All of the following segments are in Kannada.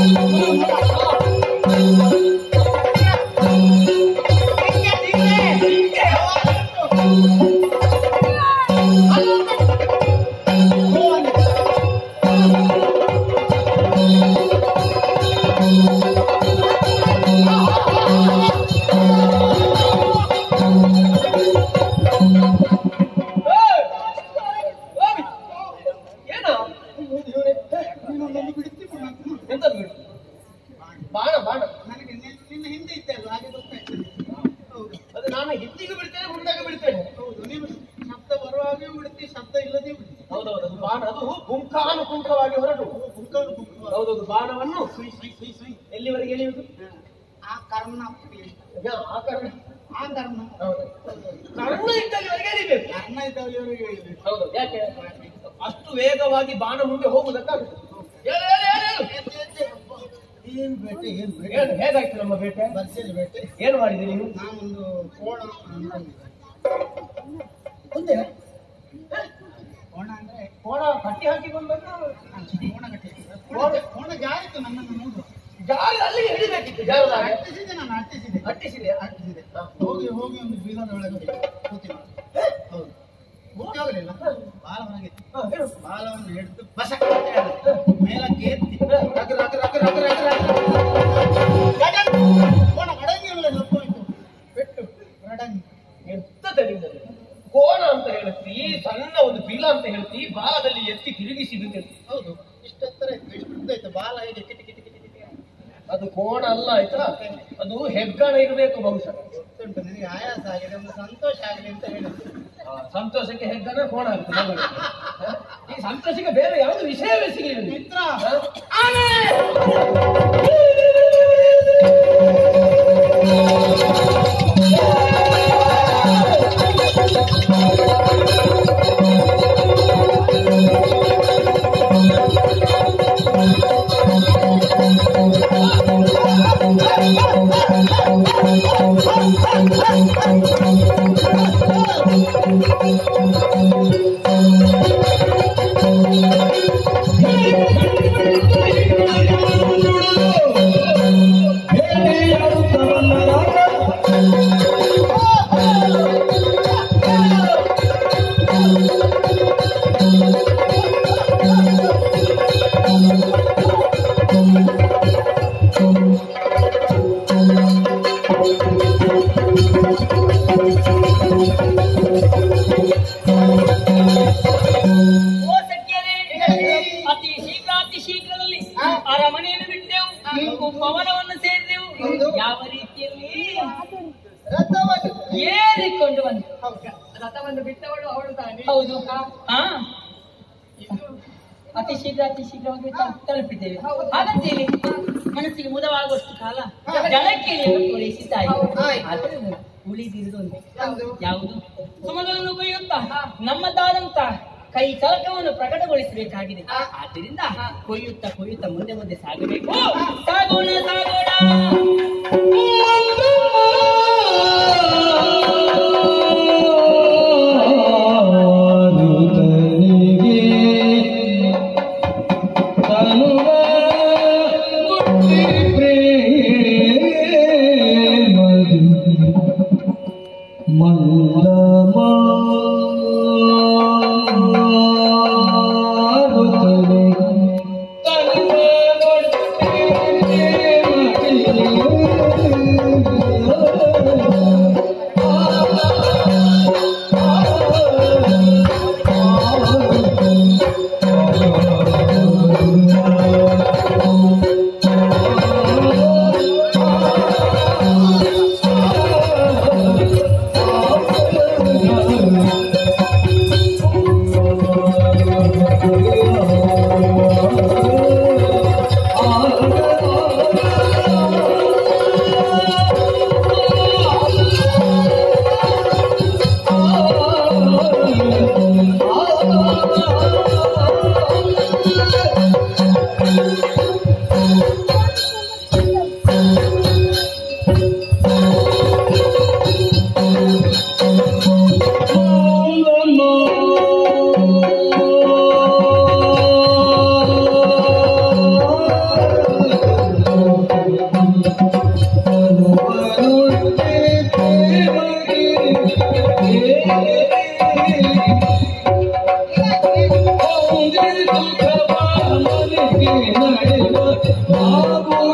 ಏನು ನೀನೊಂದನ್ನು ಬಿಡ್ತಿ ಪುನಃ ಎಂತದು ಬಿಡು ಬಾಣ ಬಾಣ ನನಗೆ ನಿನ್ನ- ನಿನ್ನ ಹಿಂದೆ ಇದ್ದಲ್ಲ ಹಾಗೆ ಗೊತ್ತಾಯ್ತದೆ ಹೌದು ಅದು ನಾನು ಹಿಂದಿಗೂ ಬಿಡ್ತೇನೆ ಮುಂದಾಗ ಬಿಡ್ತೇನೆ ಹೌದು ನೀವು ಶಬ್ದ ಬರುವಾಗಲೂ ಬಿಡ್ತಿ ಶಬ್ದ ಇಲ್ಲದೆ ಬಿಡ್ತಿ ಹೌದೌದು ಅದು ಬಾಣ ಅದು ಪುಂಖಾನುಪುಂಖವಾಗಿ ಹೊರಟು ಕುಂಕವನ್ನು ಕುಂಕುಮ ಹೌದೌದು ಬಾಣವನ್ನು ಸುಯ್ ಸುಯ್ ಸುಯ್ ಸುಯ್ ಎಲ್ಲಿವರೆಗೆ ಎಳೆಯುವುದು ಆ ಕರ್ಣ ಪುಡಿ ಈಗ ಆ ಕಾರಣ ಆ ಕರ್ಣ ಹೌದು ಕರ್ಣ ಇದ್ದಲ್ಲಿವರೆಗೆ ಎಳಿಬೇಕು ಕರ್ಣ ಇದ್ದವರಿಗೆ ಹೇಳಿದ್ರು ಹೌದು ಯಾಕೆ ಅಷ್ಟು ವೇಗವಾಗಿ ಬಾಣ ಮುಂದೆ ಹೋಗುವುದಕ್ಕಾಗುತ್ತೆ ಹೇಳು, ಹೇಳು, ಹೇಳು, ಹೇಳು. ಏನ್ ಬೇಟೆ ಏನ್ ಬೇಟೆ ಹೇಳು, ಹೇಗಾಯ್ತು ನಮ್ಮ ಬೇಟೆ ಬರ್ಸೇಲಿ ಬೇಟೆ ಏನು ಮಾಡಿದೆ ನೀನು ನಾನೊಂದು ಕೋಣ ಅನ್ಕೊಂಡಿದ್ದೆ ಮುಂದೆ ಕೋಣ ಅಂದ್ರೆ ಕೋಣ ಕಟ್ಟಿ ಹಾಕಿ ಬಂದದ್ದು ಆ, ಕೋಣ ಕಟ್ಟಿ ಕೋಣ ಕೋಣ ಜಾರಿತು ನನ್ನನ್ನು ನೋಡುವ ಜಾಗ ಅಲ್ಲಿ ಹಿಡಿಬೇಕಿತ್ತು ಜಾರದಾಗ ಅಟ್ಟಿಸಿದೆ ನಾನು ಅಟ್ಟಿಸಿದೆ ಅಟ್ಟಿಸಿದೆ ಅಟ್ಟಿಸಿದೆ ಹೋಗಿ ಹೋಗಿ ಒಂದು ಬೀಗದ ಒಳಗೆ ಕೂತಿಲ್ಲ ಹೌದು ಮುಟ್ಟಿ ಹೋಗಲಿಲ್ಲ ಬಾಲ ಹೊರಗಿತ್ತು ಹಾ, ಹೇಳು. ಬಾಲವನ್ನು ಹಿಡಿದು ಬಸ ಮೇಲಕ್ಕೆ ಎತ್ತಿ ರಗ, ರಗ, ರಗ, ರಗ, ರಗ, ರಗ. ಗಡನ್! ಕೋಣ ಗಡಂಗಿರಲ್ಲ ಹೋಯ್ತು ಪೆಟ್ಟು ಗಡಂಗಿ ಎಂತ ತಿಳಿದರೆ ಕೋಣ ಅಂತ ಹೇಳ್ತಿ ಸಣ್ಣ ಒಂದು ಬಿಲ ಅಂತ ಹೇಳ್ತಿ ಬಾಲದಲ್ಲಿ ಎತ್ತಿ ತಿರುಗಿಸಿ ಬಿಡ್ತೇನೆ ಹೌದು ಇಷ್ಟು ಹತ್ರ ಇತ್ತು ಇಷ್ಟು ಉದ್ದ ಇತ್ತು ಬಾಲ ಹೇಗೆ ಕಿಟಿ ಕಿಟಿ ಕಿಟಿ ಕಿಟಿ ಅದು ಕೋಣ ಅಲ್ಲ ಆಯ್ತಾ ಅದು ಹೆಗ್ಗಣ ಇರಬೇಕು ಬಹುಶಃ ಗೊತ್ತುಂಟು ನಿನಗೆ ಆಯಾಸ ಆಗಿದೆ ಒಂದು ಸಂತೋಷ ಆಗಲಿ ಅಂತ ಹೇಳಿದ್ದು ಆ, ಸಂತೋಷಕ್ಕೆ ಹೆಗ್ಗಣ ಕೋಣ ಆಗುತ್ತೆ ನಮಗೆ. ಹ? ಈ ಸಂತೋಷಕ್ಕೆ ಬೇರೆ ಯಾವುದು ವಿಷಯವೇ ಸಿಗಲಿಲ್ಲ ನಿನಗೆ. ಮಿತ್ರ ಹ? ಓ ಸಖ್ಯರೇ, ಅತಿ ಶೀಘ್ರ ಅತಿ ಶೀಘ್ರದಲ್ಲಿ ಅರಮನೆಯನ್ನು ಬಿಟ್ಟೆವು ಭವನವನ್ನು ಸೇರಿದೆವು ಹೌದು. ಯಾವ ರೀತಿಯಲ್ಲಿ ರಥವನ್ನು ಏರಿಕೊಂಡು ಬಂದು ಹೌದು ರಥವನ್ನು ಬಿಟ್ಟವಳು ಅವಳು ತಾನೆ ಹೌದು ಹಾ ಅತಿ ಶೀಘ್ರ ಅತಿ ಶೀಘ್ರವಾಗಿ ತಲುಪ್- ತಲುಪಿದ್ದೇವೆ ಹಾಗಂತೇಳಿ ಮನಸ್ಸಿಗೆ ಮುದವಾಗುವಷ್ಟು ಕಾಲ ಜಲಕ್ಕಿಳಿಯನ್ನು ಪೂರೈಸಿದ್ದಾಯಿ ಆಯ್ತು. ಆದರೆ ಉಳಿದಿರುವುದೊಂದು ಯಾವುದು? ಯಾವುದು ಸುಮಗಳನ್ನು ಕೊಯ್ಯುತ್ತಾ ನಮ್ಮದಾದಂತ ಕೈ ಚಳಕವನ್ನು ಪ್ರಕಟಗೊಳಿಸಬೇಕಾಗಿದೆ ಆದ್ದರಿಂದ ಕೊಯ್ಯುತ್ತಾ ಕೊಯ್ಯುತ್ತಾ ಮುಂದೆ ಮುಂದೆ ಸಾಗಬೇಕು ಸಾಗೋಣ ಸಾಗೋಣ ಮಂದ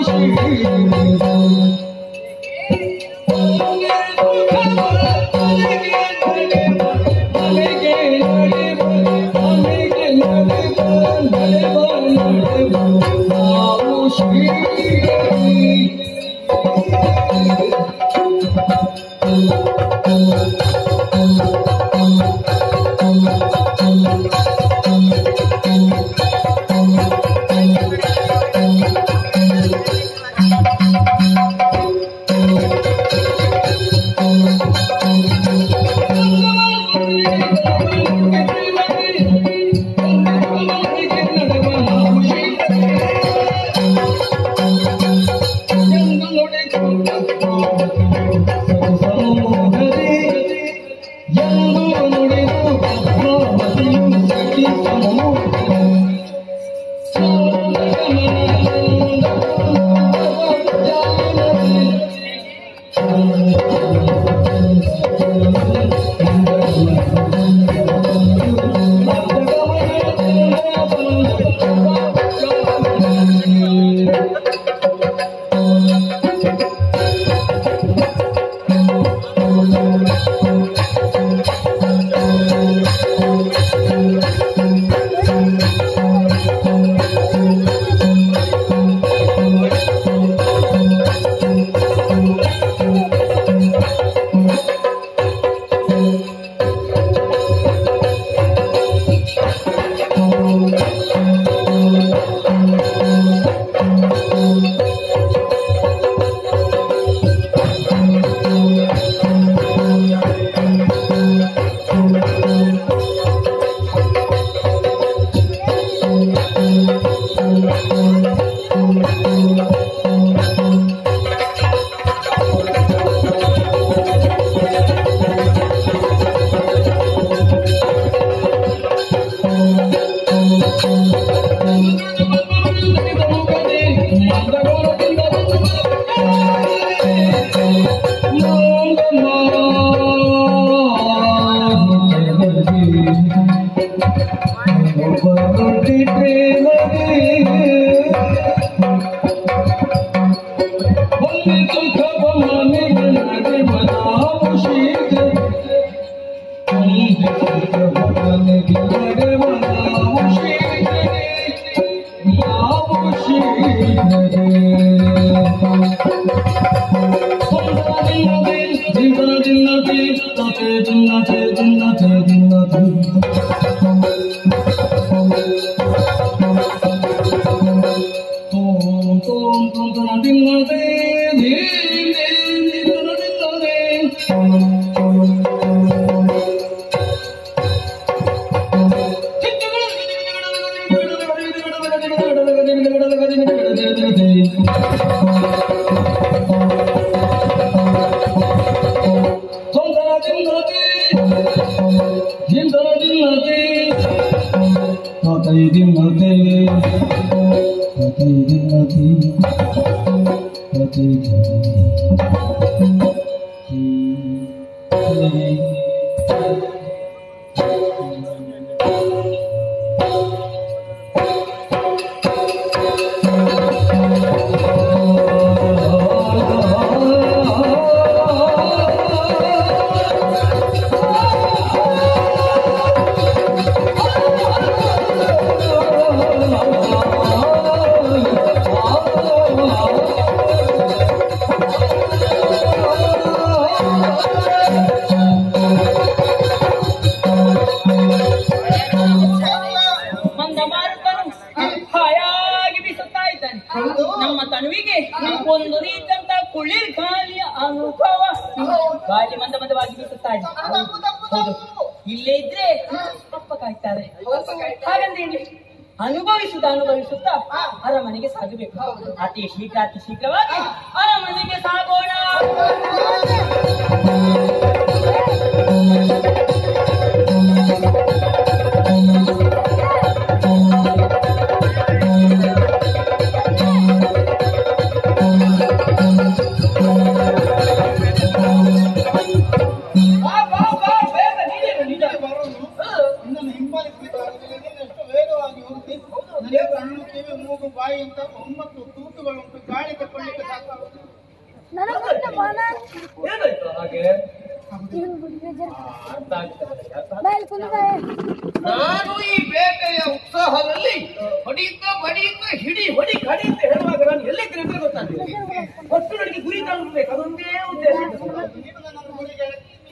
ಮಂದಮಾರುತನು ಹಾಯಾಗಿ ಬೀಸುತ್ತಾ ಇದ್ದಾನೆ ಹೌದು. ನಮ್ಮ ತನುವಿಗೆ ಒಂದು ರೀತಿಯಂತ ಕುಳಿರ್ ಗಾಳಿಯ ಅನುಭವ ಗಾಳಿ ಮಂದ ಮಂದವಾಗಿ ಬೀಸುತ್ತಾ ಇದೆ ಹೌದು ಇಲ್ಲೇ ಇದ್ರೆ ಅಪ್ಪ ಕಾಯ್ತಾರೆ ಹಾಗಂತ ಹೇಳಿ ಅನುಭವಿಸುತ್ತ ಅನುಭವಿಸುತ್ತಾ ಅರಮನೆಗೆ ಸಾಗಬೇಕು ಅತಿ ಶೀಘ್ರ ಅತಿ ಶೀಘ್ರವಾಗಿ ಅರಮನೆಗೆ ಸಾಗೋಣ ಬಾ, ಬಾ, ಬಾ, ಬೇಗ ನೀನೇನು, ನೀನೇನು. ಬರೋನು ಇನ್ನೊಂದು ಹಿಂಬಾಲಿಸಬೇಕಾಗುತ್ತದೆ ನೀನು ಎಷ್ಟು ವೇಗವಾಗಿ ಹೋಗ್ತಿ ನನಗೆ ಕಣ್ಣು ಕಿವಿ ಮೂಗು ಬಾಯಿ ಅಂತ ಒಂಬತ್ತು ತೂತುಗಳುಂಟು ಗಾಳಿ ತಕೊಳ್ಳಿಕ್ಕೆ ಸಾಕು ನನಗೊಂದು ಮನ ಏನಾಯ್ತು ಹಾಗೆ ಇವ್ನು ಬಿಡ್ರೆ ಜರ ಅರ್ಥ ಆಗ್ತದೆ ಅರ್ಥ ಬಾಯಲ್ಲಿ ಕುಂದ್ರೆ ನಾನು ಈ ಬೇಟೆಯ ಉತ್ಸಾಹದಲ್ಲಿ ಹೊಡಿತ ಬಡಿತ ಹಿಡಿ ಹೊಡಿ ಕಡಿ ಅಂತ ಹೇಳುವಾಗ ನಾನು ಎಲ್ಲಿದ್ದೇನೆ ಅಂತ ಗೊತ್ತಾಗ್ತದೆ ಒಟ್ಟು ನನಗೆ ಗುರಿ ತಲುಪಬೇಕು ಅದೊಂದೇ ಉದ್ದೇಶ ನೀನು ನನ್ನ ಗುರಿಗೆ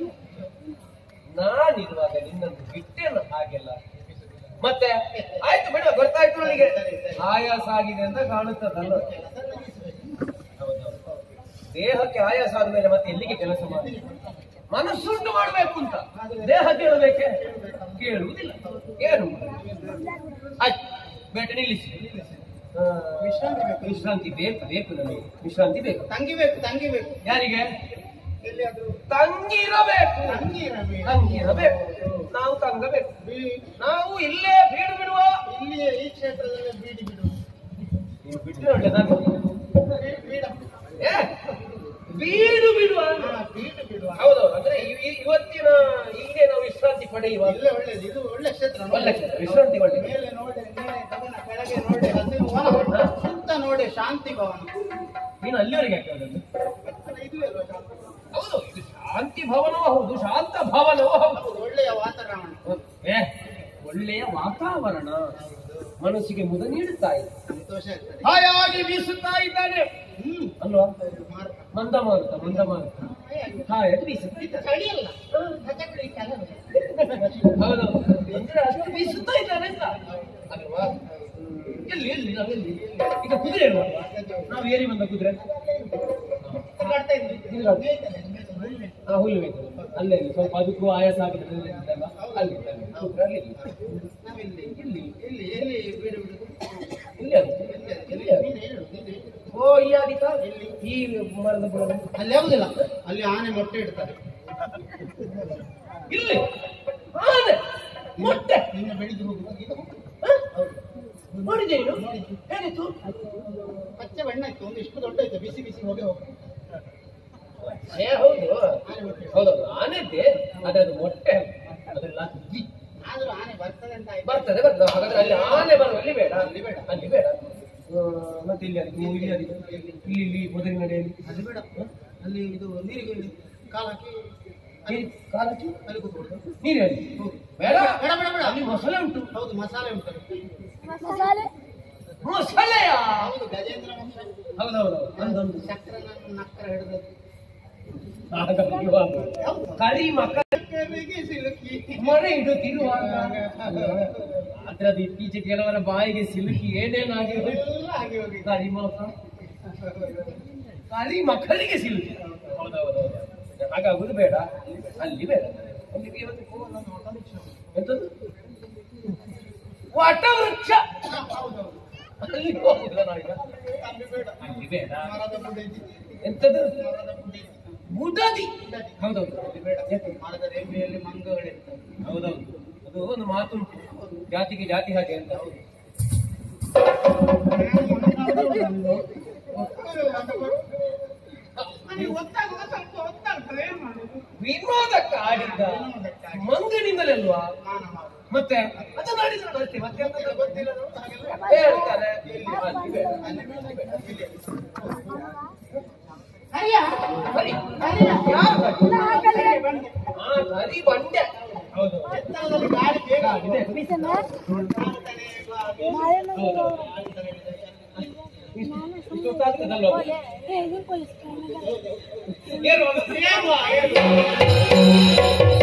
ನಾನಿರುವಾಗ ನಿನ್ನನ್ನು ಬಿಟ್ಟೇನು ಹಾಗೆಲ್ಲ ಮತ್ತೆ ಆಯ್ತು ಬಿಡ ಗೊತ್ತಾಯ್ತು ನನಗೆ ಆಯಾಸ ಆಗಿದೆ ಅಂತ ಕಾಣುತ್ತದಲ್ಲ ಹೌದೌದು. ದೇಹಕ್ಕೆ ಆಯಾಸ ಆದ್ಮೇಲೆ ಮತ್ತೆ ಎಲ್ಲಿಗೆ ಕೆಲಸ ಮಾಡಿ ಮನಸ್ಸುಂಟು ಮಾಡ್ಬೇಕು ಅಂತ ದೇಹ ಕೇಳಬೇಕೆ ಕೇಳುವುದಿಲ್ಲ ಏನು ಆಯ್ತು ಬೇಟೆ ನಿಲ್ಲಿಸಿ ಆ, ವಿಶ್ರಾಂತಿ ಬೇಕು ವಿಶ್ರಾಂತಿ ಬೇಕು ಬೇಕು ನನಗೆ ವಿಶ್ರಾಂತಿ ಬೇಕು ತಂಗಿಬೇಕು ತಂಗಿಬೇಕು ಯಾರಿಗೆ ಎಲ್ಲಿಯಾದ್ರೂ ತಂಗಿರಬೇಕು ತಂಗಿ ಇರಬೇಕು ತಂಗಿರಬೇಕು ನಾವು ತಂಗಬೇಕು ಬೀ- ನಾವು ಇಲ್ಲೇ ಬೀಡು ಬಿಡುವ ಇಲ್ಲಿಯೇ ಈ ಕ್ಷೇತ್ರದಲ್ಲೇ ಬೀಡಿ ಬಿಡು ನೀವು ಬಿಟ್ಟರೆ ಒಳ್ಳೆದಾಗ್ತದೆ ಬೀ- ಬೀಡ ಏ ಬೀಡು ಬಿಡುವ ಹಾ, ಬೀಡು ಬಿಡುವ ಹೌದೌದು ಅಂದ್ರೆ ಇವ್- ಇವ್- ಇವತ್ತಿನ ಇಲ್ಲೇ ನಾವು ವಿಶ್ರಾಂತಿ ಪಡೆಯುವ ಒಳ್ಳೆ ಒಳ್ಳೇದು ಇದು ಒಳ್ಳೆ ಕ್ಷೇತ್ರ ನೋಡಿ. ಒಳ್ಳೆ ಕ್ಷೇತ್ರ, ವಿಶ್ರಾಂತಿ ಒಳ್ಳೆ ಮೇಲೆ ನೋಡಿ ಮೇಲೆ ಗಗನ ಕೆಳಗೆ ನೋಡಿ ಹಸಿರು ವನ ಸುತ್ತ ನೋಡಿ ಶಾಂತಿ ಭವನ ನೀನು ಅಲ್ಲಿವರೆಗೆ ಯಾಕೆ ಹೋದದ್ದು? ಇದುವೇ ಅಲ್ವಾ ಶಾಂತಿ? ಹೌದು ಇದು ಶಾಂತಿ ಭವನವೂ ಹೌದು ಶಾಂತ ಭವನವೂ ಹೌದು ಹೌದು, ಒಳ್ಳೆಯ ವಾತಾವರಣ ಏ ಒಳ್ಳೆಯ ವಾತಾವರಣ ಮನಸ್ಸಿಗೆ ಮುದ ನೀಡುತ್ತಾ ಇದೆ ಸಂತೋಷ ಆಗ್ತದೆ ಹಾಯಾಗಿ ಬೀಸುತ್ತಾ ಇದ್ದಾನೆ ಹ್ಮ್ ಅಲ್ವಾ ಮಾರ್ಗ. ಮಂದ ಮಾರುತ ಮಂದ ಮಾರುತ ಹಾಯಾಗಿ ಬೀಸುತ್ತಾ ಇದು ಚಳಿಯಲ್ಲ ಹಚ್ಚಕಡಿಕೆ ಅಲ್ಲ. ಹೌದೌದು ಅಂದ್ರೆ ಅಷ್ಟು ಬೀಸುತ್ತಾ ಇದ್ದಾನೆ ಅಂತ ಅಲ್ವಾ ಎಲ್ಲಿ ಎಲ್ಲಿ ನಾವೆಲ್ಲಿ ಈಗ ಕುದುರೆ ಇಲ್ವಲ್ವಾ ನಾವು ಏರಿ ಬಂದ ಕುದುರೆ ತಿರುಗಾಡ್ತಾ ಇದ್ವಿ. ತಿರುಗಾಡ್ತಾ. ಮೇಯ್ತದೆ, ಮೇಯ್ತದೆ, ಒಳ್ಳೆ. ಆ ಹುಲ್ಲು ಬೇಕು ಅಲ್ಲೇ ಇಲ್ಲಿ ಸ್ವಲ್ಪ ಅದಕ್ಕೂ ಆಯಾಸ ಆಗಿದೆ ಅಲ್ಲಿ ಅಲ್ಲಿ ಕುದುರೆ ಅಲ್ಲಿ ಇಲ್ಲಿ. ನಾವಿಲ್ಲಿ ಇಲ್ಲಿ ಇಲ್ಲಿ ಎಲ್ಲಿ ಬೀಡು ಬಿಡುದು ಇಲ್ಲಿ ಅದು. ಎಲ್ಲಿ ಅದು? ಇಲ್ಲಿ ಎಲ್ಲಿ? ಅದು. ನೀನು ಹೇಳು, ಎಲ್ಲಿ? ಓ ಈ ಆದಿತಾ ಈ ಮರದ ಬುಡದಲ್ಲಿ. ಅಲ್ಲಿ ಯಾವುದಿಲ್ಲ ಅಲ್ಲಿ ಆನೆ ಮೊಟ್ಟೆ ಇಡ್ತಾರೆ ಇಲ್ಲಿ ಆನೆ ಮೊಟ್ಟೆ ನಿನ್ನೆ ಬೆಳಿಗ್ಗೆ ಹೋಗುವಾಗ ಇದು ಹ? ನೋಡಿದ್ದೇನು ಹೇಗಿತ್ತು ಪಚ್ಚೆ ಬಣ್ಣ ಇತ್ತು ಒಂದು ಇಷ್ಟು ದೊಡ್ಡ ಇತ್ತು ಬಿಸಿ ಬಿಸಿ ಹೋಗಿ ಹೋಗಿ ಏ ಹೌದು ಆನೆ ಮೊಟ್ಟೆ ಹೌದೌದು ಆನೆದ್ದೆ ಆದ್ರೆ ಅದು ಮೊಟ್ಟೆ ಅದೆಲ್ಲ ಸುದ್ದಿ ಆದ್ರೂ ಆನೆ ಬರ್ತದೆ ಅಂತ ಆಯ್ತು ಬರ್ತದೆ ಬರ್ತದೆ ಹಾಗಾದ್ರೆ ಅಲ್ಲಿ ಆನೆ ಬರುವಲ್ಲಿ ಬೇಡ ಅಲ್ಲಿ ಬೇಡ. ಅಲ್ಲಿ ಬೇಡ ಆ, ಮತ್ತೆ ಇಲ್ಲಿ ಅದಕ್ಕೆ ನೀವು ಇಲ್ಲಿ ಅದಕ್ಕೆ ಇಲ್ಲಿ ಇಲ್ಲಿ ಮೊದಲಿನ ನಡೆಯಲ್ಲಿ ಅಲ್ಲಿ ಬೇಡ ಅಲ್ಲಿ ಇದು ನೀರಿಗೆ ಇಳಿ. ಕಾಲು ಹಾಕಿ ಅಲ್ಲಿ ನೀರು ಕಾಲಕ್ಕೆ ಅಲ್ಲಿ ಕೂತ್ಕೊಳ್ಳಿ ನೀರು ಹೇಳಿ ಬೇಡ ಬೇಡ ಬೇಡ ಬೇಡ ಅಲ್ಲಿ ಮೊಸಳೆ ಉಂಟು ಹೌದು ಮಸಾಲೆ ಉಂಟು ಮಸಾಲೆ ಮೊಸಳೆಯ ಹೌದು ಗಜೇಂದ್ರ ವಂಶ ಹೌದೌದು ಒಂದೊಂದು ಚಕ್ರನನ್ನು ನಕ್ಕರ ಹಿಡಿದು ಕರಿ ಮಕ್ಕ ಚಕ್ಕರಿಗೆ ಸಿಲುಕಿ ಮನೆ ಇಡುತ್ತಿರುವಾಗ ಅದ್ರದ್ದು ಇತ್ತೀಚೆಗೆ ಕೆಲವರ ಬಾಯಿಗೆ ಸಿಲುಕಿ ಏನೇನಾಗಿದೆ ಎಲ್ಲ ಆಗಿ ಹೋಗಿದೆ ಕರಿ ಮಕ್ಕ ಕರಿ ಮಕ್ಕಳಿಗೆ ಸಿಲುಕಿ ಹೌದೌದು ಹಾಗಾಗುದು ಬೇಡ ಅಲ್ಲಿ ಬೇಡ ಅಲ್ಲಿ ಇವತ್ತು ಒಂದೊಂದು ಹೊಸ ವೃಕ್ಷ. ಎಂತದ್ದು ವಟ ವೃಕ್ಷ ಹೌದೌದು ಅಲ್ಲಿ ಹೋಗುದಿಲ್ಲ ನಾವೀಗ ಅಲ್ಲಿ ಬೇಡ ಅಲ್ಲಿ ಬೇಡ ಮರದ ಬುಡ ಇದೆ. ಎಂತದ್ದು ಮರದ ಬುಡ ಇದೆ. ಬುಡದಿ ಬುಡದಿ. ಹೌದೌದು ಅಲ್ಲಿ ಬೇಡ ಯಾಕೆ? ಮರದ ರೆಂಬೆಯಲ್ಲಿ ಮಂಗಗಳಿರ್ತವೆ ಹೌದೌದು ಅದು ಒಂದು ಮಾತುಂಟು ಜಾತಿಗೆ ಜಾತಿ ಹಾಗೆ ಅಂತ ವಿನೋದಕ್ಕಾಡಿದ್ದ ಮಂಗನಿಂದಲಲ್ವಾ ಮತ್ತೆ ಅದನ್ನ ಆಡಿದ್ರು ಅಷ್ಟೇ ಮತ್ತೆ ಎಂತದ್ದು? ಹೇಳ್ತಾರೆ ಅಲ್ಲಿ ಬೇಡ, ಅಲ್ಲಿ ಬೇಡ, ಅಲ್ಲಿ ಬೇಡ, ಇಲ್ಲಿ ಹರಿ. ಯಾರು ಹರಿ? ಆ, ಹರಿ ಬಂಡೆ ಹೌದು ಗಾಳಿ ಬೇಗ ಇದೆ. ಬಿಸನ ಇಷ್ಟು- ಇಷ್ಟೊತ್ತಾಗ್ತದಲ್ವಾ ಏ ಇದು ಪೊಲೀಸ್ ಏನು ಅದು? ಏನು? ಏನು?